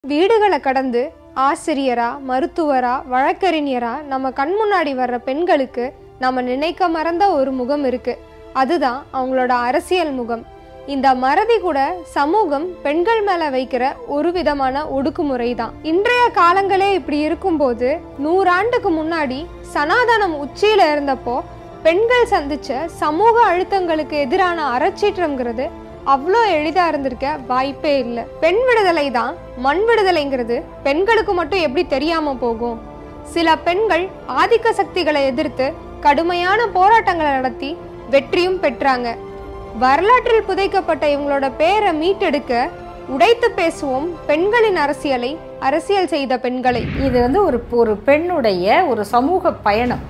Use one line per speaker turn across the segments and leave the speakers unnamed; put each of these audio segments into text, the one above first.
வீடுகளை கடந்து ஆசிரியரா மருத்துவரா வழக்கறிஞரா நம்ம கண் முன்னாடி வர்ற பெண்களுக்கு நம்ம நினைக்க மறந்த ஒரு முகம் இருக்கு அதுதான் அவங்களோட அரசியல் முகம் இந்த மறதி கூட சமூகம் பெண்கள் மேல வைக்கிற ஒரு விதமான ஒடுக்குமுறை தான் இன்றைய காலங்களே இப்படி இருக்கும்போது நூறாண்டுக்கு முன்னாடி சனாதனம் உச்சியில இருந்தப்போ பெண்கள் சந்திச்ச சமூக அழுத்தங்களுக்கு எதிரான அறச்சீற்றம்ங்கிறது அவ்வளோ எளிதா இருந்திருக்க வாய்ப்பே இல்லை பெண் விடுதலை தான் மண் விடுதலைங்கிறது பெண்களுக்கு மட்டும் எப்படி தெரியாம போகும் சில பெண்கள் ஆதிக்க சக்திகளை எதிர்த்து கடுமையான போராட்டங்களை நடத்தி வெற்றியும் பெற்றாங்க வரலாற்றில் புதைக்கப்பட்ட இவங்களோட பேரை மீட்டெடுக்க உடைத்து பேசுவோம் பெண்களின் அரசியலை அரசியல் செய்த பெண்களை
இது வந்து ஒரு ஒரு பெண்ணுடைய ஒரு சமூக பயணம்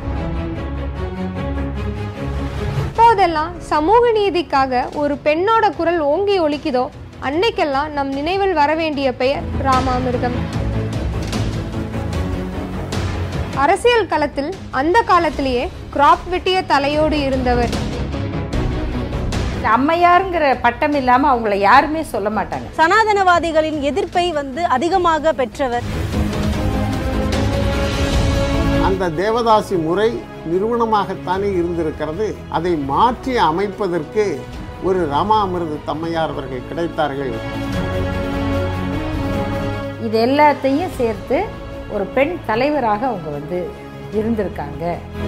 எப்போதெல்லாம் சமூக நீதிக்காக ஒரு பெண்ணோட குரல் ஓங்கி ஒலிக்குதோ அன்னைக்கெல்லாம் நம் நினைவில் வர வேண்டிய பெயர் ராமாமிர்தம் அரசியல் களத்தில் அந்த காலத்திலேயே கிராப் வெட்டிய தலையோடு இருந்தவர்
இந்த அம்மையாருங்கிற பட்டம் இல்லாம அவங்கள யாருமே சொல்ல மாட்டாங்க
சனாதனவாதிகளின் எதிர்ப்பை வந்து அதிகமாக பெற்றவர்
அந்த தேவதாசி முறை நிறுவனமாகத்தானே இருந்திருக்கிறது அதை மாற்றி அமைப்பதற்கு ஒரு ராமாமிர்த தம்மையார் அவர்கள் கிடைத்தார்கள்
இது எல்லாத்தையும் சேர்த்து ஒரு பெண் தலைவராக அவங்க வந்து இருந்திருக்காங்க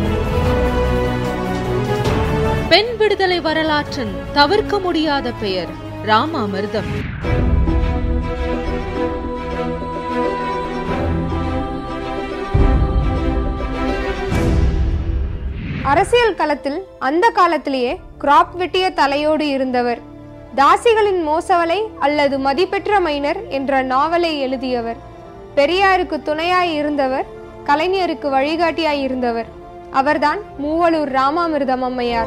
பெண் விடுதலை வரலாற்றின் தவிர்க்க முடியாத பெயர் ராமாமிர்தம்
அரசியல் களத்தில் அந்த காலத்திலேயே கிராப் வெட்டிய தலையோடு இருந்தவர் தாசிகளின் மோசவலை அல்லது மதிப்பெற்ற மைனர் என்ற நாவலை எழுதியவர் பெரியாருக்கு துணையாய் இருந்தவர் கலைஞருக்கு வழிகாட்டியாய் இருந்தவர் அவர்தான் மூவலூர் ராமாமிர்தம் அம்மையார்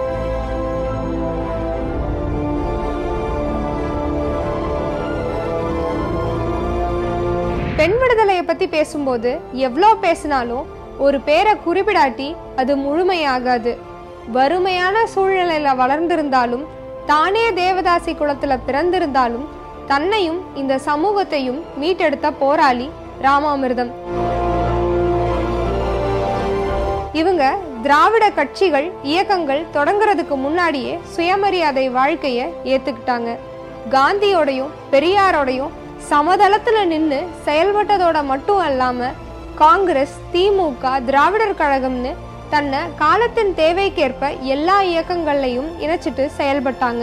பெண் விடுதலையை பத்தி பேசும்போது எவ்வளோ பேசினாலும் ஒரு பேரை குறிப்பிடாட்டி அது முழுமையாகாது வறுமையான சூழ்நிலையில வளர்ந்திருந்தாலும் தானே தேவதாசி குலத்துல பிறந்திருந்தாலும் தன்னையும் இந்த சமூகத்தையும் மீட்டெடுத்த போராளி ராமாமிர்தம் இவங்க திராவிட கட்சிகள் இயக்கங்கள் தொடங்குறதுக்கு முன்னாடியே சுயமரியாதை வாழ்க்கைய ஏத்துக்கிட்டாங்க காந்தியோடையும் பெரியாரோடையும் சமதளத்துல நின்று செயல்பட்டதோட மட்டும் அல்லாம காங்கிரஸ் திமுக திராவிடர் கழகம்னு தன்னை காலத்தின் தேவைக்கேற்ப எல்லா இயக்கங்கள்லையும் இணைச்சிட்டு செயல்பட்டாங்க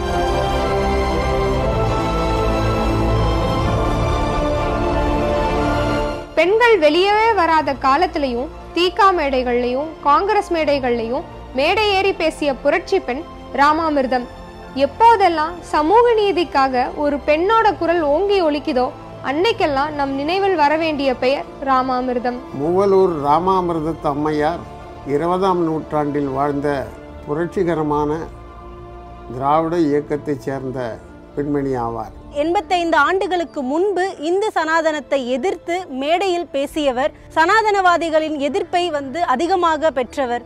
பெண்கள் வெளியவே வராத காலத்திலையும் தீகா மேடைகள்லையும் காங்கிரஸ் மேடைகள்லையும் மேடை ஏறி பேசிய புரட்சி பெண் ராமாமிர்தம் எப்போதெல்லாம் சமூக நீதிக்காக ஒரு பெண்ணோட குரல் ஓங்கி ஒலிக்குதோ அன்னைக்கெல்லாம் நம் நினைவில் வர வேண்டிய பெயர் ராமாமிர்தம்
மூவலூர் ராமாமிர்த தம்மையார் இருபதாம் நூற்றாண்டில் வாழ்ந்த புரட்சிகரமான திராவிட இயக்கத்தைச் சேர்ந்த பெண்மணி ஆவார்
எண்பத்தைந்து ஆண்டுகளுக்கு முன்பு இந்து சனாதனத்தை எதிர்த்து மேடையில் பேசியவர் சனாதனவாதிகளின் எதிர்ப்பை வந்து அதிகமாக பெற்றவர்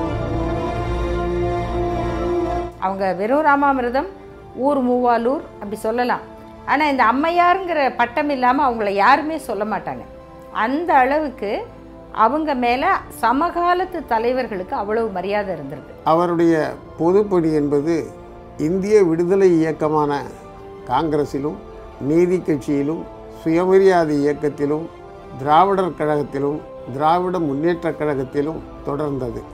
அவங்க வெறும் ராமாமிர்தம் ஊர் மூவாலூர் அப்படி சொல்லலாம் ஆனால் இந்த அம்மையாருங்கிற பட்டம் இல்லாமல் அவங்கள யாருமே சொல்ல மாட்டாங்க அந்த அளவுக்கு அவங்க மேலே சமகாலத்து தலைவர்களுக்கு அவ்வளவு மரியாதை இருந்திருக்கு
அவருடைய பொதுப்பணி என்பது இந்திய விடுதலை இயக்கமான காங்கிரஸிலும் நீதி கட்சியிலும் சுயமரியாதை இயக்கத்திலும் திராவிடர் கழகத்திலும் திராவிட முன்னேற்றக் கழகத்திலும் தொடர்ந்தது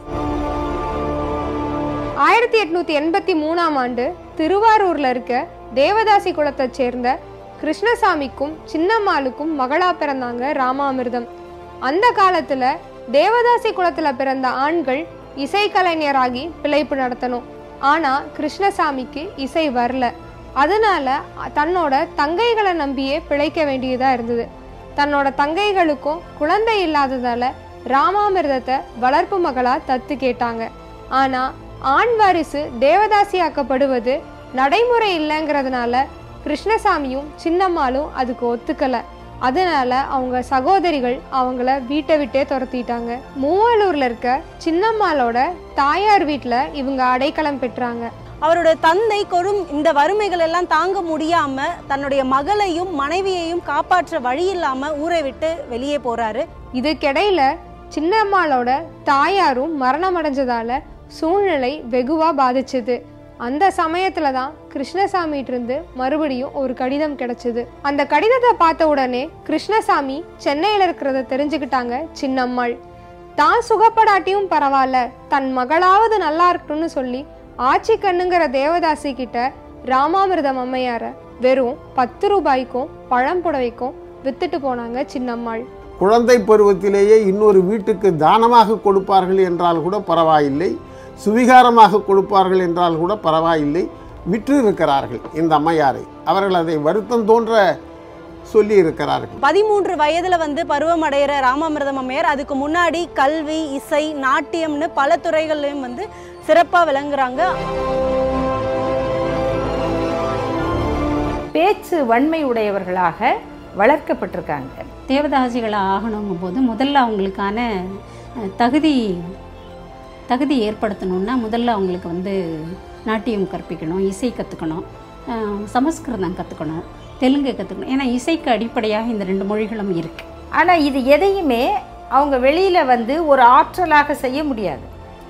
ஆயிரத்தி எட்நூத்தி எண்பத்தி மூணாம் ஆண்டு திருவாரூர்ல இருக்க தேவதாசி குலத்தைச் சேர்ந்த கிருஷ்ணசாமிக்கும் சின்னம்மாளுக்கும் மகளா பிறந்தாங்க ராமாமிர்தம் அந்த காலத்துல தேவதாசி குலத்துல பிறந்த ஆண்கள் இசைக்கலைஞராகி பிழைப்பு நடத்தணும் ஆனா கிருஷ்ணசாமிக்கு இசை வரல அதனால தன்னோட தங்கைகளை நம்பியே பிழைக்க வேண்டியதா இருந்தது தன்னோட தங்கைகளுக்கும் குழந்தை இல்லாததால ராமாமிர்தத்தை வளர்ப்பு மகளா தத்து கேட்டாங்க ஆனா ஆண் வாரிசு தேவதாசியாக்கப்படுவது நடைமுறை இல்லைங்கிறதுனால கிருஷ்ணசாமியும் சின்னம்மாளும் அதுக்கு ஒத்துக்கல அதனால அவங்க சகோதரிகள் அவங்கள வீட்டை விட்டே துரத்திட்டாங்க மூவலூர்ல இருக்க சின்னம்மாளோட தாயார் வீட்டில் இவங்க அடைக்கலம் பெற்றாங்க
அவருடைய தந்தை கொரும் இந்த வறுமைகள் எல்லாம் தாங்க முடியாம தன்னுடைய மகளையும் மனைவியையும் காப்பாற்ற வழி இல்லாம ஊரை விட்டு வெளியே போறாரு
இதுக்கிடையில சின்னம்மாளோட தாயாரும் மரணம் அடைஞ்சதால சூழ்நிலை வெகுவா பாதிச்சது அந்த சமயத்துல தான் கிருஷ்ணசாமிகிட்ட இருந்து மறுபடியும் ஒரு கடிதம் கிடைச்சது அந்த கடிதத்தை பார்த்த உடனே கிருஷ்ணசாமி சென்னையில இருக்கிறத தெரிஞ்சுக்கிட்டாங்க சின்னம்மாள் தான் சுகப்படாட்டியும் பரவாயில்ல தன் மகளாவது நல்லா இருக்கட்டும்னு சொல்லி ஆச்சி கண்ணுங்கிற தேவதாசி கிட்ட ராமாமிர்தம் அம்மையார வெறும் பத்து ரூபாய்க்கும் பழம் புடவைக்கும் வித்துட்டு போனாங்க சின்னம்மாள்
குழந்தை பருவத்திலேயே இன்னொரு வீட்டுக்கு தானமாக கொடுப்பார்கள் என்றால் கூட பரவாயில்லை சுவிகாரமாக கொடுப்பார்கள் என்றால் கூட பரவாயில்லை விற்று இருக்கிறார்கள் இந்த அம்மையாரை அவர்கள் அதை வருத்தம் தோன்ற சொல்லி இருக்கிறார்கள்
பதிமூன்று வயதுல வந்து பருவம் அடைகிற ராமாமிர்தம் அம்மையார் அதுக்கு முன்னாடி கல்வி இசை நாட்டியம்னு பல துறைகள்லையும் வந்து சிறப்பா விளங்குறாங்க
பேச்சு வன்மை உடையவர்களாக வளர்க்கப்பட்டிருக்காங்க
தேவதாசிகளாக ஆகணுங்கும் போது முதல்ல அவங்களுக்கான அஹ், தகுதி தகுதி ஏற்படுத்தணும்னா முதல்ல அவங்களுக்கு வந்து நாட்டியம் கற்பிக்கணும் இசை கற்றுக்கணும் சமஸ்கிருதம் கற்றுக்கணும் தெலுங்கு கற்றுக்கணும் ஏன்னா இசைக்கு அடிப்படையாக இந்த ரெண்டு மொழிகளும் இருக்குது
ஆனால் இது எதையுமே அவங்க வெளியில் வந்து ஒரு ஆற்றலாக செய்ய முடியாது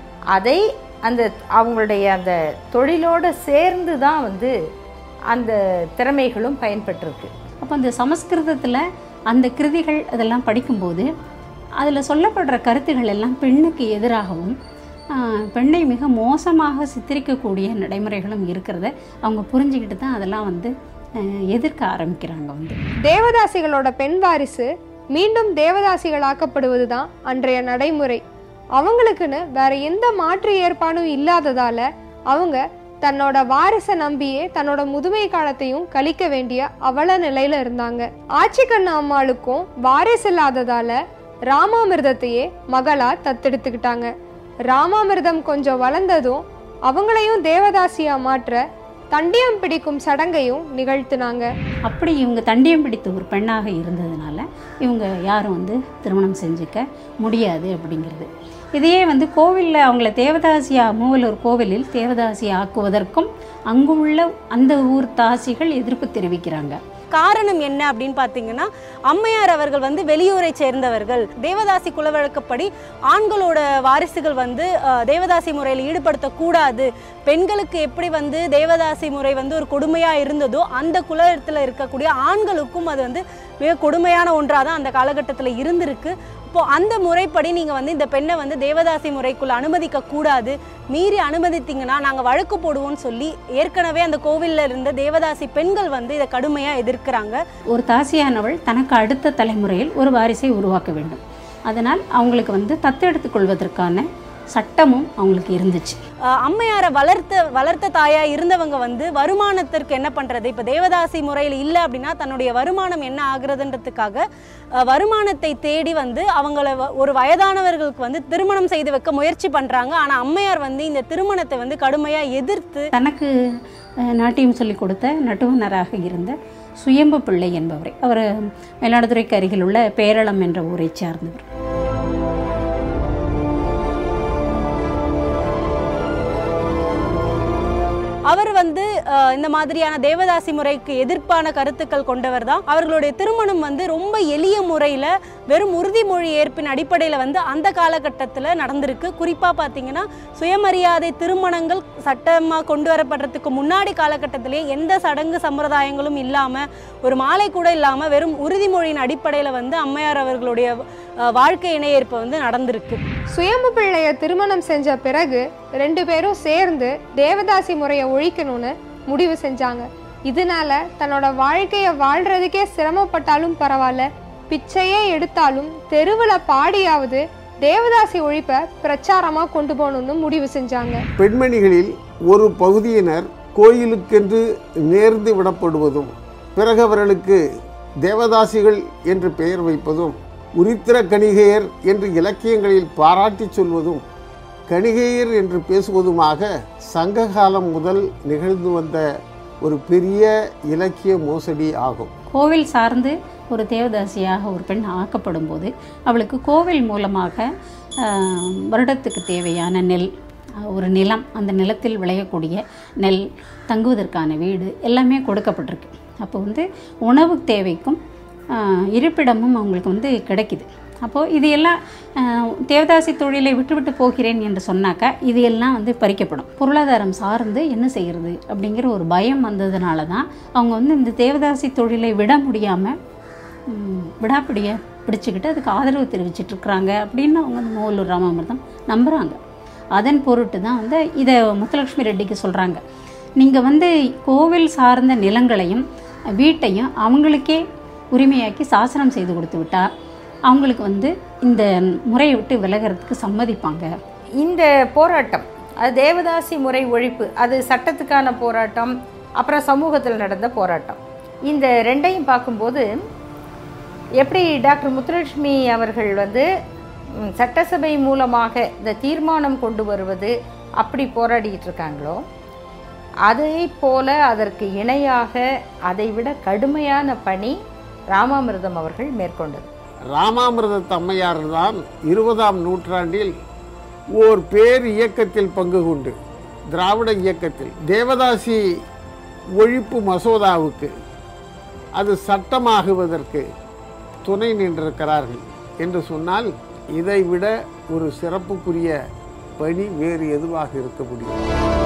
அதை அந்த அவங்களுடைய அந்த தொழிலோடு சேர்ந்து தான் வந்து அந்த திறமைகளும் பயன்பட்டிருக்கு
அப்போ அந்த சமஸ்கிருதத்தில் அந்த கிருதிகள் அதெல்லாம் படிக்கும்போது அதில் சொல்லப்படுற கருத்துகள் எல்லாம் பெண்ணுக்கு எதிராகவும் ஆஹ், பெண்ணை மிக மோசமாக சித்தரிக்கக்கூடிய நடைமுறைகளும் இருக்கிறத அவங்க புரிஞ்சுக்கிட்டு தான் அதெல்லாம் வந்து ஆஹ், எதிர்க்க ஆரம்பிக்கிறாங்க வந்து
தேவதாசிகளோட பெண் வாரிசு மீண்டும் தேவதாசிகளாக்கப்படுவது தான் அன்றைய நடைமுறை அவங்களுக்குன்னு வேற எந்த மாற்று ஏற்பாடும் இல்லாததால அவங்க தன்னோட வாரிசை நம்பியே தன்னோட முதுமை காலத்தையும் கழிக்க வேண்டிய அவல நிலையில இருந்தாங்க ஆச்சிக்கண்ண அம்மாளுக்கும் வாரிசு இல்லாததால ராமாமிர்தத்தையே மகளா தத்தெடுத்துக்கிட்டாங்க ராமாமிர்தம் கொஞ்சம் வளர்ந்ததும் அவங்களையும் தேவதாசியா மாற்ற தண்டியம் பிடிக்கும் சடங்கையும் நிகழ்த்தினாங்க
அப்படி இவங்க தண்டியம் பிடித்த ஒரு பெண்ணாக இருந்ததுனால இவங்க யாரும் வந்து திருமணம் செஞ்சுக்க முடியாது அப்படிங்கிறது இதையே வந்து கோவிலில் அவங்கள தேவதாசியா மூவலூர் கோவிலில் தேவதாசி ஆக்குவதற்கும் அங்குள்ள அந்த ஊர் தாசிகள் எதிர்ப்பு தெரிவிக்கிறாங்க
காரணம் என்ன அப்படின்னு பார்த்தீங்கன்னா அம்மையார் அவர்கள் வந்து வெளியூரை சேர்ந்தவர்கள் தேவதாசி குலவழக்கப்படி ஆண்களோட வாரிசுகள் வந்து அஹ், தேவதாசி முறையில் ஈடுபடுத்தக்கூடாது பெண்களுக்கு எப்படி வந்து தேவதாசி முறை வந்து ஒரு கொடுமையாக இருந்ததோ அந்த குலத்தில் இருக்கக்கூடிய ஆண்களுக்கும் அது வந்து மிக கொடுமையான ஒன்றாக தான் அந்த காலகட்டத்தில் இருந்திருக்கு இப்போ அந்த முறைப்படி நீங்கள் வந்து இந்த பெண்ணை வந்து தேவதாசி முறைக்குள்ள அனுமதிக்க கூடாது மீறி அனுமதித்தீங்கன்னா நாங்கள் வழக்கு போடுவோம்னு சொல்லி ஏற்கனவே அந்த கோவிலில் இருந்த தேவதாசி பெண்கள் வந்து இதை கடுமையாக எதிர்க்கிறாங்க
ஒரு தாசியானவள் தனக்கு அடுத்த தலைமுறையில் ஒரு வாரிசை உருவாக்க வேண்டும் அதனால் அவங்களுக்கு வந்து தத்தெடுத்துக் கொள்வதற்கான சட்டமும் அவங்களுக்கு இருந்துச்சு
அஹ் அம்மையாரை வளர்த்த வளர்த்த தாயா இருந்தவங்க வந்து வருமானத்திற்கு என்ன பண்றது இப்போ தேவதாசி முறையில் இல்லை அப்படின்னா தன்னுடைய வருமானம் என்ன ஆகுறதுன்றதுக்காக அஹ் வருமானத்தை தேடி வந்து அவங்கள வ- ஒரு வயதானவர்களுக்கு வந்து திருமணம் செய்து வைக்க முயற்சி பண்றாங்க ஆனா அம்மையார் வந்து இந்த திருமணத்தை வந்து கடுமையா எதிர்த்து
தனக்கு அஹ், நாட்டியம் சொல்லிக் கொடுத்த நட்டுவனராக இருந்த சுயம்பு பிள்ளை என்பவரை அவர் மயிலாடுதுறைக்கு அருகில் உள்ள பேரளம் என்ற ஊரைச் சார்ந்தவர்
அவர் வந்து அஹ், இந்த மாதிரியான தேவதாசி முறைக்கு எதிர்ப்பான கருத்துக்கள் கொண்டவர் தான் அவர்களுடைய திருமணம் வந்து ரொம்ப எளிய முறையில் வெறும் உறுதிமொழி ஏற்பின் அடிப்படையில் வந்து அந்த காலகட்டத்தில் நடந்திருக்கு குறிப்பாக பார்த்தீங்கன்னா சுயமரியாதை திருமணங்கள் சட்டமாக கொண்டு வரப்படுறதுக்கு முன்னாடி காலகட்டத்திலே எந்த சடங்கு சம்பிரதாயங்களும் இல்லாமல் ஒரு மாலை கூட இல்லாமல் வெறும் உறுதிமொழியின் அடிப்படையில் வந்து அம்மையார் அவர்களுடைய அஹ், வாழ்க்கை இணையேற்பு வந்து நடந்திருக்கு
சுயம்பு பிள்ளைய திருமணம் செஞ்ச பிறகு ரெண்டு பேரும் சேர்ந்து தேவதாசி முறையை ஒழிக்கணும்னு முடிவு செஞ்சாங்க இதனால தன்னோட வாழ்க்கைய வாழ்றதுக்கே சிரமப்பட்டாலும் பரவாயில்ல பிச்சையே எடுத்தாலும் தெருவில் பாடியாவது தேவதாசி ஒழிப்பை பிரச்சாரமா கொண்டு போகணும்னு முடிவு செஞ்சாங்க
பெண்மணிகளில் ஒரு பகுதியினர் கோயிலுக்கென்று நேர்ந்து விடப்படுவதும் பிறகு அவர்களுக்கு தேவதாசிகள் என்று பெயர் வைப்பதும் உரித்திர கணிகையர் என்று இலக்கியங்களில் பாராட்டிச் சொல்வதும் கணிகையர் என்று பேசுவதுமாக சங்க காலம் முதல் நிகழ்ந்து வந்த ஒரு பெரிய இலக்கிய மோசடி ஆகும்
கோவில் சார்ந்து ஒரு தேவதாசியாக ஒரு பெண் ஆக்கப்படும் போது அவளுக்கு கோவில் மூலமாக ஆஹ், வருடத்துக்கு தேவையான நெல் அஹ், ஒரு நிலம் அந்த நிலத்தில் விளையக்கூடிய நெல் தங்குவதற்கான வீடு எல்லாமே கொடுக்கப்பட்டிருக்கு அப்போ வந்து உணவு தேவைக்கும் அஹ், இருப்பிடமும் அவங்களுக்கு வந்து கிடைக்குது அப்போது இது எல்லாம் அஹ், தேவதாசி தொழிலை விட்டுவிட்டு போகிறேன் என்று சொன்னாக்கா இது எல்லாம் வந்து பறிக்கப்படும் பொருளாதாரம் சார்ந்து என்ன செய்கிறது அப்படிங்கிற ஒரு பயம் வந்ததுனால தான் அவங்க வந்து இந்த தேவதாசி தொழிலை விட முடியாமல் விடாப்பிடிய பிடிச்சிக்கிட்டு அதுக்கு ஆதரவு தெரிவிச்சிட்டு இருக்கிறாங்க அப்படின்னு அவங்க வந்து மூவலூர் ராமாமிர்தம் நம்புகிறாங்க அதன் பொருட்டு தான் வந்து இதை முத்துலட்சுமி ரெட்டிக்கு சொல்கிறாங்க நீங்கள் வந்து கோவில் சார்ந்த நிலங்களையும் வீட்டையும் அவங்களுக்கே உரிமையாக்கி சாசனம் செய்து கொடுத்து விட்டா அவங்களுக்கு வந்து இந்த முறையை விட்டு விலகிறதுக்கு சம்மதிப்பாங்க
இந்த போராட்டம் அது தேவதாசி முறை ஒழிப்பு அது சட்டத்துக்கான போராட்டம் அப்புறம் சமூகத்தில் நடந்த போராட்டம் இந்த ரெண்டையும் பார்க்கும்போது எப்படி டாக்டர் முத்துலட்சுமி அவர்கள் வந்து ம், சட்டசபை மூலமாக இந்த தீர்மானம் கொண்டு வருவது அப்படி போராடிட்டு இருக்காங்களோ அதை போல அதற்கு இணையாக அதைவிட கடுமையான பணி ராமாமிர்தம் அவர்கள் மேற்கொண்டது
ராமாமிர்த அம்மையார் தான் இருபதாம் நூற்றாண்டில் ஓர் பேர் இயக்கத்தில் பங்கு கொண்டு திராவிட இயக்கத்தில் தேவதாசி ஒழிப்பு மசோதாவுக்கு அது சட்டமாகுவதற்கு துணை நின்றிருக்கிறார்கள் என்று சொன்னால் இதைவிட ஒரு சிறப்புக்குரிய பணி வேறு எதுவாக இருக்க முடியும்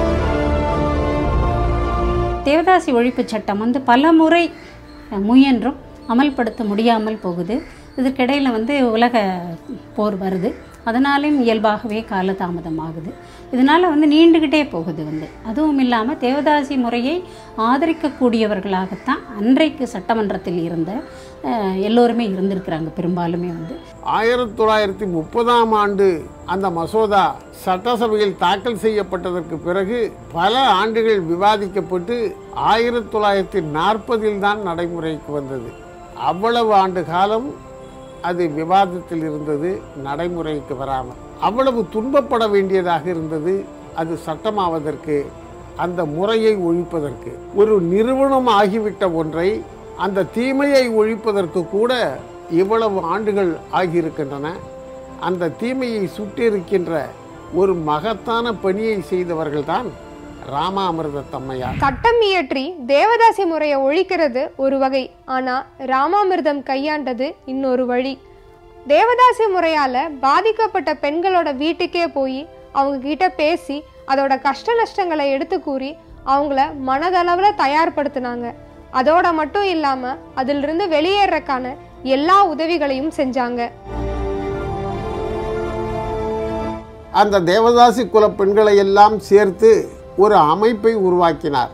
தேவதாசி ஒழிப்புச் சட்டம் வந்து பல முறை அஹ், முயன்றும் அமல்படுத்த முடியாமல் போகுது இதற்கிடையில் வந்து உலக போர் வருது அதனாலேயும் இயல்பாகவே காலதாமதம் ஆகுது இதனால் வந்து நீண்டுக்கிட்டே போகுது வந்து அதுவும் இல்லாமல் தேவதாசி முறையை ஆதரிக்கக்கூடியவர்களாகத்தான் அன்றைக்கு சட்டமன்றத்தில் இருந்த அஹ், எல்லோருமே இருந்திருக்கிறாங்க பெரும்பாலுமே வந்து
ஆயிரத்தி தொள்ளாயிரத்தி முப்பதாம் ஆண்டு அந்த மசோதா சட்டசபையில் தாக்கல் செய்யப்பட்டதற்கு பிறகு பல ஆண்டுகள் விவாதிக்கப்பட்டு ஆயிரத்தி தொள்ளாயிரத்தி நாற்பதில் தான் நடைமுறைக்கு வந்தது அவ்வளவு ஆண்டு காலம் அது விவாதத்தில் இருந்தது நடைமுறைக்கு வராமல் அவ்வளவு துன்பப்பட வேண்டியதாக இருந்தது அது சட்டமாவதற்கு அந்த முறையை ஒழிப்பதற்கு ஒரு நிறுவனம் ஆகிவிட்ட ஒன்றை அந்த தீமையை ஒழிப்பதற்கு கூட இவ்வளவு ஆண்டுகள் ஆகியிருக்கின்றன அந்த தீமையை சுட்டிருக்கின்ற ஒரு மகத்தான பணியை செய்தவர்கள்தான் ராமாமிர்த தம்மையார்
சட்டம் இயற்றி தேவதாசி முறையை ஒழிக்கிறது ஒரு வகை ஆனா ராமாமிர்தம் கையாண்டது இன்னொரு வழி தேவதாசி முறையால பாதிக்கப்பட்ட பெண்களோட வீட்டுக்கே போய் அவங்க கிட்ட பேசி அதோட கஷ்ட நஷ்டங்களை எடுத்து கூறி அவங்கள மனதளவுல தயார்படுத்தினாங்க அதோட மட்டும் இல்லாம அதிலிருந்து வெளியேறக்கான எல்லா உதவிகளையும் செஞ்சாங்க
அந்த தேவதாசி குல பெண்களை எல்லாம் சேர்த்து ஒரு அமைப்பை உருவாக்கினார்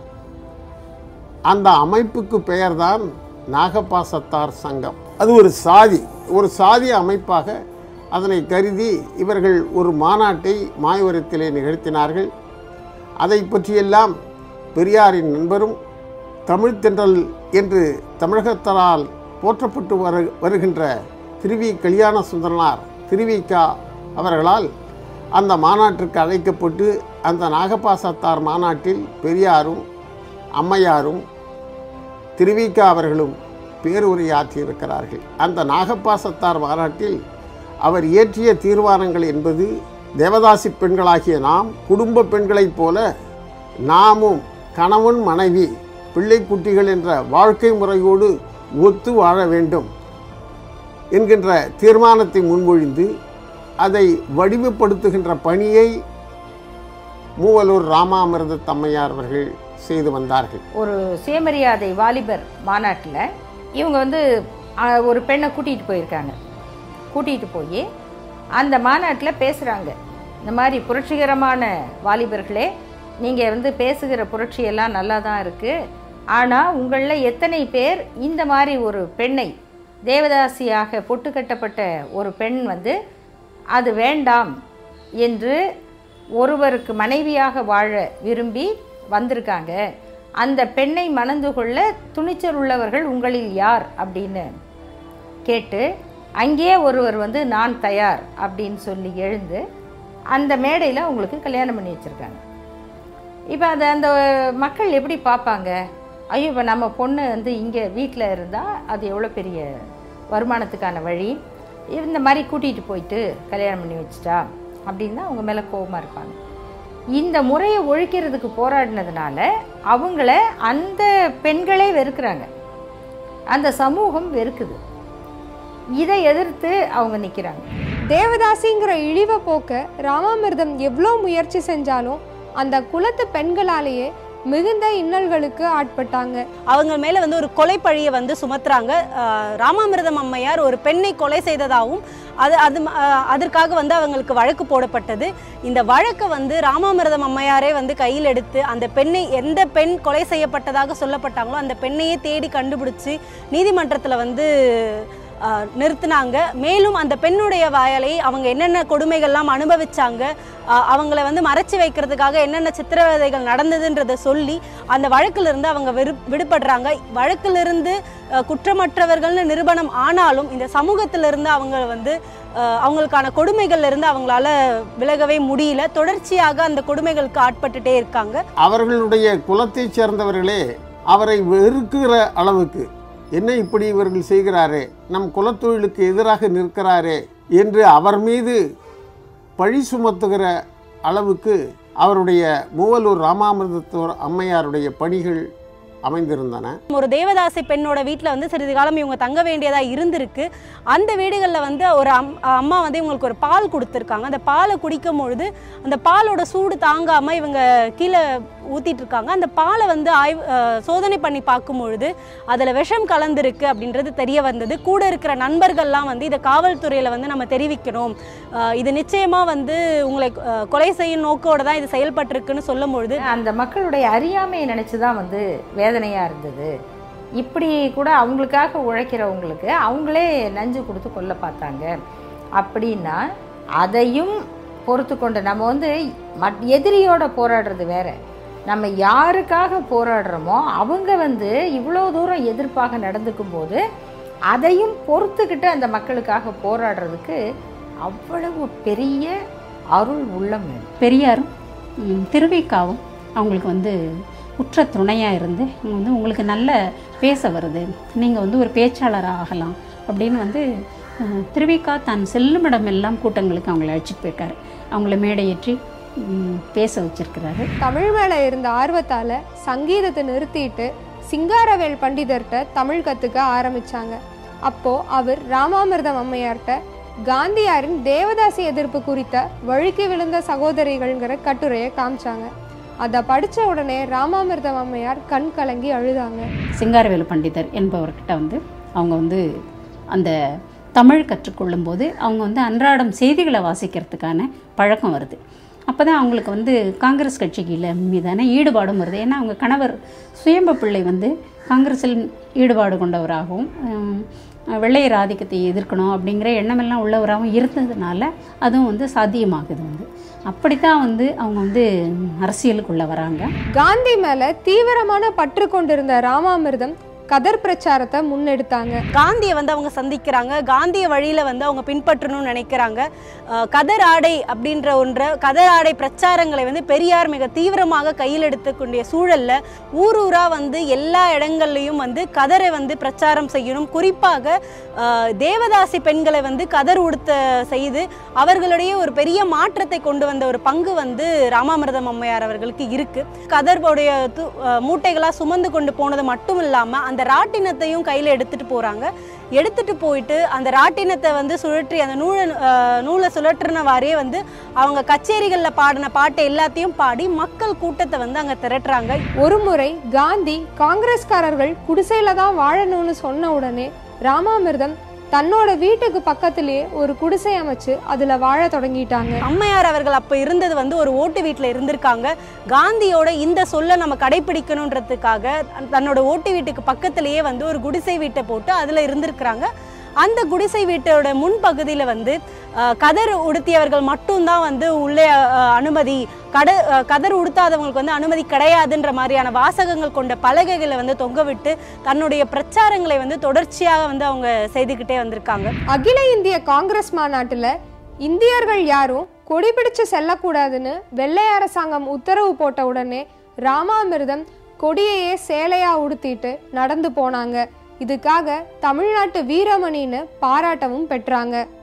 அந்த அமைப்புக்கு பெயர்தான் நாகபாசத்தார் சங்கம் அது ஒரு சாதி ஒரு சாதி அமைப்பாக அதனை கருதி இவர்கள் ஒரு மாநாட்டை மாயவரத்திலே நிகழ்த்தினார்கள் அதை பற்றியெல்லாம் பெரியாரின் நண்பரும் தமிழ் தென்றல் என்று தமிழகத்தால் போற்றப்பட்டு வரு வருகின்ற திருவி கல்யாண சுந்தரனார் திருவிக்கா அவர்களால் அந்த மாநாட்டிற்கு அழைக்கப்பட்டு அந்த நாகபாசத்தார் மாநாட்டில் பெரியாரும் அம்மையாரும் திருவிக்கா அவர்களும் பேருரையாற்றியிருக்கிறார்கள் அந்த நாகப்பாசத்தார் மாநாட்டில் அவர் இயற்றிய தீர்மானங்கள் என்பது தேவதாசி பெண்களாகிய நாம் குடும்ப பெண்களைப் போல நாமும் கணவன் மனைவி பிள்ளை குட்டிகள் என்ற வாழ்க்கை முறையோடு ஒத்து வாழ வேண்டும் என்கின்ற தீர்மானத்தை முன்மொழிந்து அதை வடிவப்படுத்துகின்ற பணியை மூவலூர் ராமாமிர்த தம்மையார் அவர்கள் செய்து வந்தார்கள்
ஒரு சுயமரியாதை வாலிபர் மாநாட்டில் இவங்க வந்து ஆ, ஒரு பெண்ணை கூட்டிகிட்டு போயிருக்காங்க கூட்டிகிட்டு போய் அந்த மாநாட்டில் பேசுகிறாங்க இந்த மாதிரி புரட்சிகரமான வாலிபர்களே நீங்கள் வந்து பேசுகிற புரட்சியெல்லாம் நல்லா தான் இருக்குது ஆனால் உங்களில் எத்தனை பேர் இந்த மாதிரி ஒரு பெண்ணை தேவதாசியாக பொட்டு கட்டப்பட்ட ஒரு பெண் வந்து அது வேண்டாம் என்று ஒருவருக்கு மனைவியாக வாழ விரும்பி வந்திருக்காங்க அந்த பெண்ணை மணந்து கொள்ள துணிச்சல் உள்ளவர்கள் உங்களில் யார் அப்படின்னு கேட்டு அங்கேயே ஒருவர் வந்து நான் தயார் அப்படின்னு சொல்லி எழுந்து அந்த மேடையில் அவங்களுக்கு கல்யாணம் பண்ணி வச்சுருக்காங்க இப்போ அதை அந்த மக்கள் எப்படி பார்ப்பாங்க ஐயோ இப்போ நம்ம பொண்ணு வந்து இங்கே வீட்டில் இருந்தால் அது எவ்வளோ பெரிய வருமானத்துக்கான வழி இந்த மாதிரி கூட்டிகிட்டு போயிட்டு கல்யாணம் பண்ணி வச்சுட்டா அப்படின்னு தான் அவங்க மேலே கோபமாக இருப்பாங்க இந்த முறையை ஒழிக்கிறதுக்கு போராடினதுனால அவங்கள அந்த பெண்களே வெறுக்கிறாங்க அந்த சமூகம் வெறுக்குது இதை எதிர்த்து அவங்க நிற்கிறாங்க
தேவதாசிங்கிற இழிவை போக்க ராமாமிர்தம் எவ்வளோ முயற்சி செஞ்சாலும் அந்த குலத்து பெண்களாலேயே மிகுந்த இன்னல்களுக்கு ஆட்பட்டாங்க
அவங்க மேல வந்து ஒரு கொலை பழியை வந்து சுமத்துறாங்க ஆஹ் ராமாமிர்தம் அம்மையார் ஒரு பெண்ணை கொலை செய்ததாகவும் அது அது ஆஹ் அதற்காக வந்து அவங்களுக்கு வழக்கு போடப்பட்டது இந்த வழக்கை வந்து ராமாமிர்தம் அம்மையாரே வந்து கையில் எடுத்து அந்த பெண்ணை எந்த பெண் கொலை செய்யப்பட்டதாக சொல்லப்பட்டாங்களோ அந்த பெண்ணையே தேடி கண்டுபிடிச்சு நீதிமன்றத்தில் வந்து ஆஹ் நிறுத்தினாங்க மேலும் அந்த பெண்ணுடைய வாயாலை அவங்க என்னென்ன கொடுமைகள்லாம் அனுபவிச்சாங்க ஆஹ் அவங்கள வந்து மறைச்சு வைக்கிறதுக்காக என்னென்ன சித்திரவதைகள் நடந்ததுன்றதை சொல்லி அந்த வழக்கிலிருந்து அவங்க விரு விடுபடுறாங்க வழக்கிலிருந்து ஆஹ் குற்றமற்றவர்கள்னு நிரூபணம் ஆனாலும் இந்த சமூகத்திலிருந்து அவங்க வந்து ஆஹ் அவங்களுக்கான கொடுமைகள்ல இருந்து அவங்களால விலகவே முடியல தொடர்ச்சியாக அந்த கொடுமைகளுக்கு ஆட்பட்டுட்டே இருக்காங்க
அவர்களுடைய குலத்தைச் சேர்ந்தவர்களே அவரை வெறுக்கிற அளவுக்கு என்ன இப்படி இவர்கள் செய்கிறாரே நம் குலத்தொழிலுக்கு எதிராக நிற்கிறாரே என்று அவர் மீது பழி சுமத்துகிற அளவுக்கு அவருடைய மூவலூர் ராமாமிர்தத்தோர் அம்மையாருடைய பணிகள் அமைந்திருந்தன
ஒரு தேவதாசி பெண்ணோட வீட்டில் வந்து சிறிது காலம் இவங்க தங்க வேண்டியதா இருந்திருக்கு அந்த வீடுகளில் வந்து ஒரு அம் அம்மா வந்து இவங்களுக்கு ஒரு பால் கொடுத்துருக்காங்க அந்த பாலை குடிக்கும் பொழுது அந்த பாலோட சூடு தாங்காம இவங்க கீழே ஊத்திட்டு இருக்காங்க அந்த பாலை வந்து ஆய்வு அஹ், சோதனை பண்ணி பார்க்கும் பொழுது அதில் விஷம் கலந்துருக்கு அப்படின்றது தெரிய வந்தது கூட இருக்கிற நண்பர்கள்லாம் வந்து இதை காவல்துறையில் வந்து நம்ம தெரிவிக்கணும் அஹ், இது நிச்சயமா வந்து உங்களை அஹ், கொலை செய்யும் நோக்கோட தான் இது செயல்பட்டிருக்குன்னு சொல்லும் பொழுது
அந்த மக்களுடைய அறியாமையை நினச்சி தான் வந்து வேதனையாக இருந்தது இப்படி கூட அவங்களுக்காக உழைக்கிறவங்களுக்கு அவங்களே நஞ்சு கொடுத்து கொல்ல பார்த்தாங்க அப்படின்னா அதையும் பொறுத்து கொண்டு நம்ம வந்து மட் எதிரியோட போராடுறது வேற நம்ம யாருக்காக போராடுறோமோ அவங்க வந்து இவ்வளோ தூரம் எதிர்ப்பாக நடந்துக்கும் போது அதையும் பொறுத்துக்கிட்டு அந்த மக்களுக்காக போராடுறதுக்கு அவ்வளவு பெரிய அருள் உள்ளம் வேணும்
பெரியாரும் ம், திருவிக்காவும் அவங்களுக்கு வந்து உற்ற துணையாக இருந்து இவங்க வந்து உங்களுக்கு நல்ல பேச வருது நீங்கள் வந்து ஒரு பேச்சாளராக ஆகலாம் அப்படின்னு வந்து அஹ், திருவிக்கா தான் செல்லுமிடம் எல்லாம் கூட்டங்களுக்கு அவங்கள அழைச்சிட்டு போயிருக்காரு அவங்கள மேடையேற்றி ம், பேச வச்சிருக்கிறாரு
தமிழ் மேலே இருந்த ஆர்வத்தால் சங்கீதத்தை நிறுத்திட்டு சிங்காரவேல் பண்டிதர்கிட்ட தமிழ் கற்றுக்க ஆரம்பிச்சாங்க அப்போ அவர் ராமாமிர்தம் அம்மையார்கிட்ட காந்தியாரின் தேவதாசி எதிர்ப்பு குறித்த வழுக்கி விழுந்த சகோதரிகள்ங்கிற கட்டுரையை காமிச்சாங்க அதை படித்த உடனே ராமாமிர்தம் அம்மையார் கண் கலங்கி அழுதாங்க
சிங்காரவேலு பண்டிதர் என்பவர்கிட்ட வந்து அவங்க வந்து அந்த தமிழ் கற்றுக்கொள்ளும் போது அவங்க வந்து அன்றாடம் செய்திகளை வாசிக்கிறதுக்கான பழக்கம் வருது அப்போ தான் அவங்களுக்கு வந்து காங்கிரஸ் கட்சியில் மீதான ஈடுபாடும் வருது ஏன்னா அவங்க கணவர் சுயம்பு பிள்ளை வந்து காங்கிரஸில் ஈடுபாடு கொண்டவராகவும் ஹம், வெள்ளையர் ஆதிக்கத்தை எதிர்க்கணும் அப்படிங்கிற எண்ணமெல்லாம் உள்ளவராகவும் இருந்ததுனால அதுவும் வந்து சாத்தியமாகுது வந்து அப்படித்தான் வந்து அவங்க வந்து அரசியலுக்குள்ளே வராங்க
காந்தி மேலே தீவிரமான பற்று கொண்டிருந்த ராமாமிர்தம் கதர் பிரச்சாரத்தை முன்னெடுத்தாங்க
காந்தியை வந்து அவங்க சந்திக்கிறாங்க காந்திய வழியில வந்து அவங்க பின்பற்றணும்னு நினைக்கிறாங்க அஹ் கதர் ஆடை அப்படின்ற ஒன்றை கதர் ஆடை பிரச்சாரங்களை வந்து பெரியார் மிக தீவிரமாக கையில் எடுத்துக்கூடிய சூழல்ல ஊர் ஊரா வந்து எல்லா இடங்கள்லையும் வந்து கதரை வந்து பிரச்சாரம் செய்யணும் குறிப்பாக அஹ் தேவதாசி பெண்களை வந்து கதர் உடுத்த செய்து அவர்களுடைய ஒரு பெரிய மாற்றத்தை கொண்டு வந்த ஒரு பங்கு வந்து ராமாமிர்தம் அம்மையார் அவர்களுக்கு இருக்கு கதர்வுடைய து- அஹ் மூட்டைகளா சுமந்து கொண்டு போனது மட்டும் இல்லாம அந்த ராட்டினத்தையும் கையில எடுத்துட்டு போறாங்க எடுத்துட்டு போயிட்டு அந்த ராட்டினத்தை வந்து சுழற்றி அந்த நூலை அஹ் நூலை சுழற்றினவாறே வந்து அவங்க கச்சேரிகளில் பாடின பாட்டை எல்லாத்தையும் பாடி மக்கள் கூட்டத்தை வந்து அங்கே திரட்டுறாங்க
ஒரு முறை காந்தி காங்கிரஸ்காரர்கள் குடிசையில தான் வாழணும்னு சொன்ன உடனே ராமாமிர்தம் தன்னோட வீட்டுக்கு பக்கத்திலேயே ஒரு குடிசை அமைச்சு அதுல வாழ தொடங்கிட்டாங்க
அம்மையார் அவர்கள் அப்போ இருந்தது வந்து ஒரு ஓட்டு வீட்டில் இருந்திருக்காங்க காந்தியோட இந்த சொல்லை நம்ம கடைபிடிக்கணுன்றதுக்காக தன்னோட ஓட்டு வீட்டுக்கு பக்கத்திலேயே வந்து ஒரு குடிசை வீட்டை போட்டு அதில் இருந்திருக்கிறாங்க அந்த குடிசை வீட்டோட முன்பகுதியில் வந்து அஹ், கதர் உடுத்தியவர்கள் மட்டும்தான் வந்து உள்ளே அஹ், அனுமதி கட அஹ், கதர் உடுத்தாதவங்களுக்கு வந்து அனுமதி கிடையாதுன்ற மாதிரியான வாசகங்கள் கொண்ட பலகைகளை வந்து தொங்கவிட்டு தன்னுடைய பிரச்சாரங்களை வந்து தொடர்ச்சியாக வந்து அவங்க செய்துக்கிட்டே வந்திருக்காங்க
அகில இந்திய காங்கிரஸ் மாநாட்டுல இந்தியர்கள் யாரும் கொடி பிடிச்சு செல்லக்கூடாதுன்னு வெள்ளை அரசாங்கம் உத்தரவு போட்ட உடனே ராமாமிர்தம் கொடியையே சேலையா உடுத்திட்டு நடந்து போனாங்க இதுக்காக தமிழ்நாட்டு வீரமணின்னு பாராட்டவும் பெற்றாங்க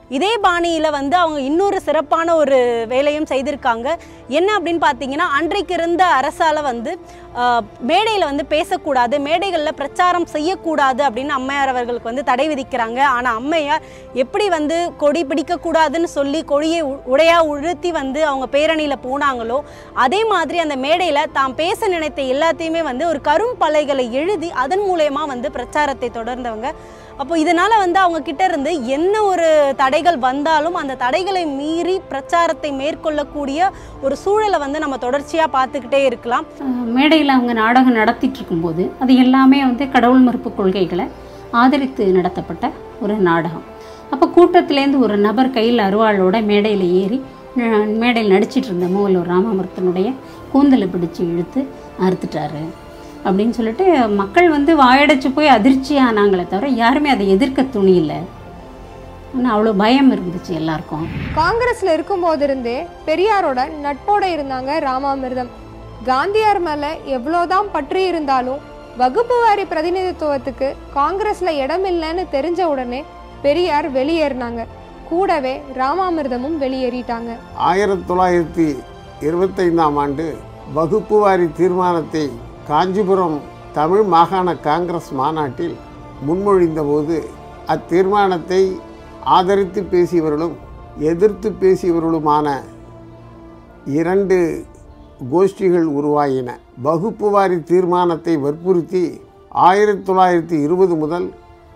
இதே பாணியில் வந்து அவங்க இன்னொரு சிறப்பான ஒரு வேலையும் செய்திருக்காங்க என்ன அப்படின்னு பார்த்தீங்கன்னா அன்றைக்கு இருந்த அரசால் வந்து மேடையில் வந்து பேசக்கூடாது மேடைகளில் பிரச்சாரம் செய்யக்கூடாது அப்படின்னு அம்மையார் அவர்களுக்கு வந்து தடை விதிக்கிறாங்க ஆனால் அம்மையார் எப்படி வந்து கொடி பிடிக்கக்கூடாதுன்னு சொல்லி கொடியை உ- உடையா உழுத்தி வந்து அவங்க பேரணியில் போனாங்களோ அதே மாதிரி அந்த மேடையில் தாம் பேச நினைத்த எல்லாத்தையுமே வந்து ஒரு கரும்பலைகளை எழுதி அதன் மூலயமா வந்து பிரச்சாரத்தை தொடர்ந்தவங்க அப்போ இதனால வந்து அவங்க கிட்ட இருந்து என்ன ஒரு தடைகள் வந்தாலும் அந்த தடைகளை மீறி பிரச்சாரத்தை மேற்கொள்ளக்கூடிய ஒரு சூழலை வந்து நம்ம தொடர்ச்சியாக பார்த்துக்கிட்டே இருக்கலாம்
மேடையில் அவங்க நாடகம் நடத்திட்டு இருக்கும்போது அது எல்லாமே வந்து கடவுள் மறுப்பு கொள்கைகளை ஆதரித்து நடத்தப்பட்ட ஒரு நாடகம் அப்போ கூட்டத்திலேருந்து ஒரு நபர் கையில் அருவாளோட மேடையில் ஏறி அஹ், மேடையில் நடிச்சிட்டு இருந்த மூவலூர் ராமமூர்த்தனுடைய கூந்தலை பிடிச்சு இழுத்து அறுத்துட்டாரு அப்படின்னு சொல்லிட்டு மக்கள் வந்து வாயடைச்சு போய் அதிர்ச்சி ஆனாங்களே தவிர யாருமே அதை எதிர்க்க துணியில்ல ஆனால் அவ்வளோ பயம் இருந்துச்சு எல்லாருக்கும்
காங்கிரஸ்ல இருக்கும்போது இருந்தே பெரியாரோட நட்போட இருந்தாங்க ராமாமிர்தம் காந்தியார் மேல எவ்வளோதான் பற்று இருந்தாலும் வகுப்பு வாரி பிரதிநிதித்துவத்துக்கு காங்கிரஸ்ல இடம் இல்லைன்னு தெரிஞ்ச உடனே பெரியார் வெளியேறினாங்க கூடவே ராமாமிர்தமும் வெளியேறிட்டாங்க
ஆயிரத்தி தொள்ளாயிரத்தி இருபத்தைந்தாம் ஆண்டு வகுப்பு வாரி தீர்மானத்தை காஞ்சிபுரம் தமிழ் மாகாண காங்கிரஸ் மாநாட்டில் முன்மொழிந்தபோது அத்தீர்மானத்தை ஆதரித்து பேசியவர்களும் எதிர்த்து பேசியவர்களுமான இரண்டு கோஷ்டிகள் உருவாயின வகுப்பு வாரி தீர்மானத்தை வற்புறுத்தி ஆயிரத்தி தொள்ளாயிரத்தி இருபது முதல்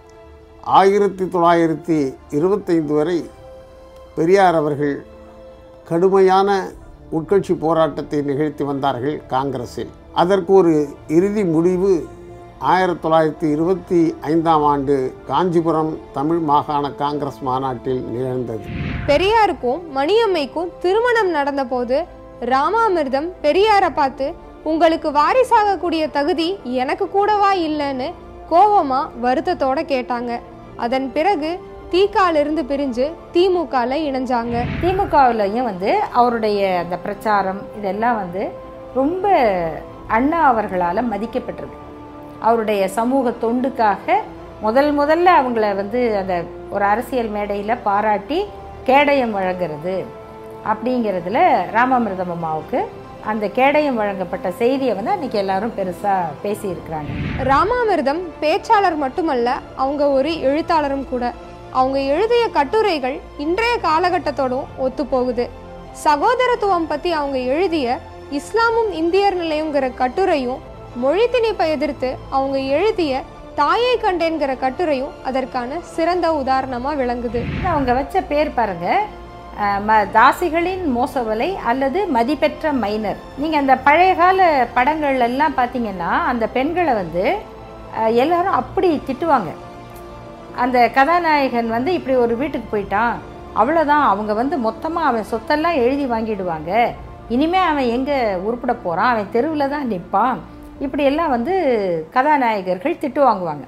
ஆயிரத்தி தொள்ளாயிரத்தி இருபத்தைந்து வரை பெரியார் அவர்கள் கடுமையான உட்கட்சி போராட்டத்தை நிகழ்த்தி வந்தார்கள் காங்கிரஸில் அதற்கு ஒரு இறுதி முடிவு ஆயிரத்தி தொள்ளாயிரத்தி இருபத்தி ஐந்தாம் ஆண்டு காஞ்சிபுரம் தமிழ் மாகாண காங்கிரஸ் மாநாட்டில் நிகழ்ந்தது
பெரியாருக்கும் மணியம்மைக்கும் திருமணம் நடந்தபோது ராமாமிர்தம் பெரியாரை பார்த்து உங்களுக்கு வாரிசாகக்கூடிய தகுதி எனக்கு கூடவா இல்லைன்னு கோவமா வருத்தத்தோட கேட்டாங்க அதன் பிறகு தீக்காலிருந்து பிரிஞ்சு திமுகல இணைஞ்சாங்க
திமுகவிலையும் வந்து அவருடைய அந்த பிரச்சாரம் இதெல்லாம் வந்து ரொம்ப அண்ணா அவர்களால் மதிக்கப்பட்டிருக்கு அவருடைய சமூக தொண்டுக்காக முதல் முதல்ல அவங்கள வந்து அந்த ஒரு அரசியல் மேடையில் பாராட்டி கேடயம் வழங்குறது அப்படிங்கிறதுல ராமாமிர்தம் அம்மாவுக்கு அந்த கேடயம் வழங்கப்பட்ட செய்தியை வந்து அன்றைக்கி எல்லாரும் பெருசாக பேசியிருக்கிறாங்க
ராமாமிர்தம் பேச்சாளர் மட்டுமல்ல அவங்க ஒரு எழுத்தாளரும் கூட அவங்க எழுதிய கட்டுரைகள் இன்றைய காலகட்டத்தோடும் ஒத்துப்போகுது சகோதரத்துவம் பத்தி அவங்க எழுதிய இஸ்லாமும் இந்தியர் நிலையங்கிற கட்டுரையும் மொழி திணிப்பை எதிர்த்து அவங்க எழுதிய தாயை கண்டேன்கிற கட்டுரையும் அதற்கான சிறந்த உதாரணமா விளங்குது
அவங்க வச்ச பேர் பாருங்க அஹ், ம தாசிகளின் மோசவலை அல்லது மதிப்பெற்ற மைனர் நீங்கள் அந்த பழைய கால படங்கள் எல்லாம் பார்த்தீங்கன்னா அந்த பெண்களை வந்து அஹ், எல்லாரும் அப்படி திட்டுவாங்க அந்த கதாநாயகன் வந்து இப்படி ஒரு வீட்டுக்கு போயிட்டான் அவ்வளோதான் அவங்க வந்து மொத்தமாக அவன் சொத்தெல்லாம் எழுதி வாங்கிடுவாங்க இனிமே அவன் எங்கே உருப்பிட போகிறான் அவன் தெருவில் தான் நிற்பான் இப்படியெல்லாம் வந்து கதாநாயகர்கள் திட்டு வாங்குவாங்க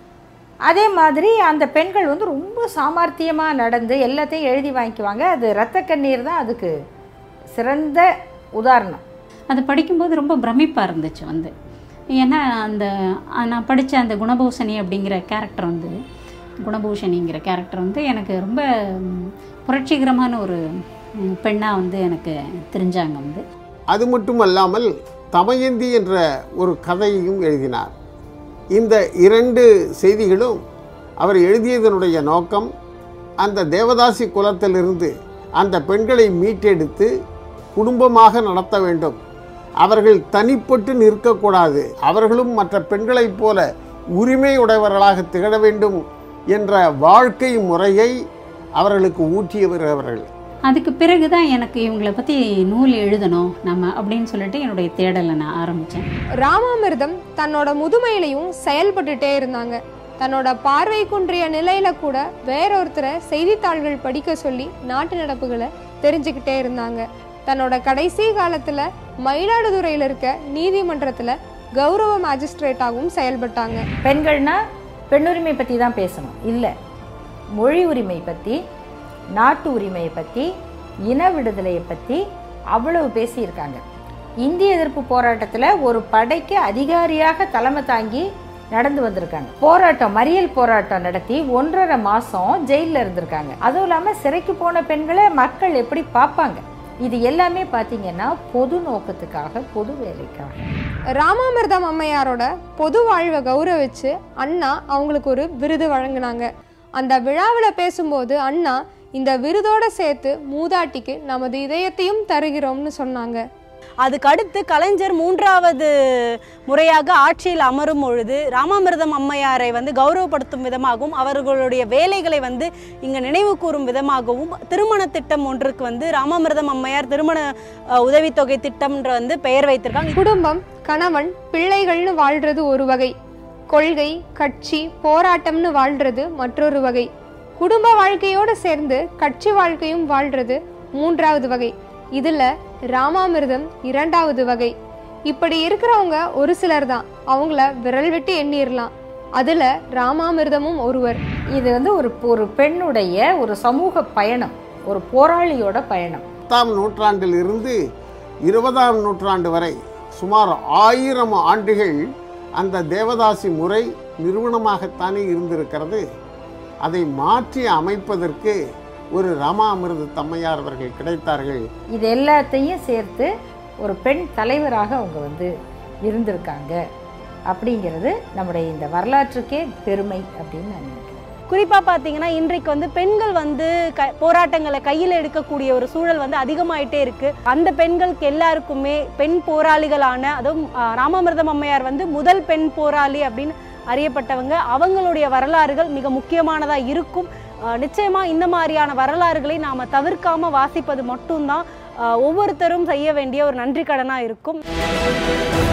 அதே மாதிரி அந்த பெண்கள் வந்து ரொம்ப சாமர்த்தியமாக நடந்து எல்லாத்தையும் எழுதி வாங்கிக்குவாங்க அது இரத்த கண்ணீர் தான் அதுக்கு சிறந்த உதாரணம்
அது படிக்கும்போது ரொம்ப பிரமிப்பாக இருந்துச்சு வந்து ஏன்னா அந்த அஹ், நான் படித்த அந்த குணபூஷணி அப்படிங்கிற கேரக்டர் வந்து குணபூஷணிங்கிற கேரக்டர் வந்து எனக்கு ரொம்ப ம், புரட்சிகரமான ஒரு பெண்ணாக வந்து எனக்கு தெரிஞ்சாங்க வந்து
அது மட்டுமல்லாமல் தமயந்தி என்ற ஒரு கதையையும் எழுதினார் இந்த இரண்டு செய்திகளும் அவர் எழுதியதனுடைய நோக்கம் அந்த தேவதாசி குலத்திலிருந்து அந்த பெண்களை மீட்டெடுத்து குடும்பமாக நடத்த வேண்டும் அவர்கள் தனிப்பட்டு நிற்கக்கூடாது அவர்களும் மற்ற பெண்களைப் போல உரிமை உடையவர்களாக திகழ வேண்டும் என்ற வாழ்க்கை முறையை அவர்களுக்கு ஊட்டியவர் அவர்கள்
அதுக்கு பிறகு தான் எனக்கு இவங்களை பற்றி நூல் எழுதணும் நம்ம அப்படின்னு சொல்லிட்டு என்னுடைய தேடலை நான் ஆரம்பித்தேன்
ராமாமிர்தம் தன்னோட முதுமையிலையும் செயல்பட்டுட்டே இருந்தாங்க தன்னோட பார்வை குன்றிய நிலையில கூட வேறொருத்தரை செய்தித்தாள்கள் படிக்க சொல்லி நாட்டு நடப்புகளை தெரிஞ்சுக்கிட்டே இருந்தாங்க தன்னோட கடைசி காலத்துல மயிலாடுதுறையில இருக்க நீதிமன்றத்துல கௌரவ மேஜிஸ்ட்ரேட்டாகவும் செயல்பட்டாங்க
பெண்கள்னா பெண்ணுரிமை பற்றி தான் பேசணும் இல்லை மொழி உரிமை பற்றி நாட்டு உரிமையை பற்றி இன விடுதலையை பற்றி அவ்வளவு பேசியிருக்காங்க இந்திய எதிர்ப்பு போராட்டத்தில் ஒரு படைக்கு அதிகாரியாக தலைமை தாங்கி நடந்து வந்திருக்காங்க போராட்டம் மறியல் போராட்டம் நடத்தி ஒன்றரை மாசம் ஜெயிலில் இருந்திருக்காங்க அதுவும் இல்லாமல் சிறைக்கு போன பெண்களை மக்கள் எப்படி பார்ப்பாங்க இது எல்லாமே பார்த்தீங்கன்னா பொது நோக்கத்துக்காக பொது வேலைக்காக
ராமாமிர்தம் அம்மையாரோட பொது வாழ்வை கௌரவிச்சு அண்ணா அவங்களுக்கு ஒரு விருது வழங்கினாங்க அந்த விழாவில் பேசும்போது அண்ணா இந்த விருதோட சேர்த்து மூதாட்டிக்கு நமது இதயத்தையும் தருகிறோம்னு சொன்னாங்க
அதுக்கு அடுத்து கலைஞர் மூன்றாவது முறையாக ஆட்சியில் அமரும் பொழுது ராமாமிர்தம் அம்மையாரை வந்து கௌரவப்படுத்தும் விதமாகவும் அவர்களுடைய வேலைகளை வந்து இங்கே நினைவு கூறும் விதமாகவும் திருமண திட்டம் ஒன்றுக்கு வந்து ராமாமிர்தம் அம்மையார் திருமண அஹ், உதவித்தொகை திட்டம்ன்ற வந்து பெயர் வைத்திருக்காங்க
குடும்பம் கணவன் பிள்ளைகள்னு வாழ்றது ஒரு வகை கொள்கை கட்சி போராட்டம்னு வாழ்றது மற்றொரு வகை குடும்ப வாழ்க்கையோடு சேர்ந்து கட்சி வாழ்க்கையும் வாழ்றது மூன்றாவது வகை இதுல ராமாமிர்தம் இரண்டாவது வகை இப்படி இருக்கிறவங்க ஒரு சிலர் தான் அவங்கள விரல் விட்டு எண்ணிரலாம் அதுல ராமாமிர்தமும் ஒருவர்
இது வந்து ஒரு ஒரு பெண்ணுடைய ஒரு சமூக பயணம் ஒரு போராளியோட பயணம்
பத்தாம் நூற்றாண்டில் இருந்து இருபதாம் நூற்றாண்டு வரை சுமார் ஆயிரம் ஆண்டுகள் அந்த தேவதாசி முறை நிறுவனமாகத்தானே இருந்திருக்கிறது அதை மாற்றி அமைப்பதற்கு ஒரு ராமாமிர்த தம்மையார் அவர்கள் கிடைத்தார்கள்
இது எல்லாத்தையும் சேர்த்து ஒரு பெண் தலைவராக அவங்க வந்து இருந்திருக்காங்க அப்படிங்கிறது நம்முடைய இந்த வரலாற்றுக்கே பெருமை அப்படின்னு நான் நினைக்கிறேன்
குறிப்பாக பார்த்தீங்கன்னா இன்றைக்கு வந்து பெண்கள் வந்து க போராட்டங்களை கையில் எடுக்கக்கூடிய ஒரு சூழல் வந்து அதிகமாயிட்டே இருக்கு அந்த பெண்களுக்கு எல்லாருக்குமே பெண் போராளிகளான அதுவும் ஆ, ராமாமிர்தம் அம்மையார் வந்து முதல் பெண் போராளி அப்படின்னு அறியப்பட்டவங்க அவங்களுடைய வரலாறுகள் மிக முக்கியமானதாக இருக்கும் ஆ, நிச்சயமா இந்த மாதிரியான வரலாறுகளை நாம் தவிர்க்காம வாசிப்பது மட்டும்தான் ஆ, ஒவ்வொருத்தரும் செய்ய வேண்டிய ஒரு நன்றி கடனாக இருக்கும்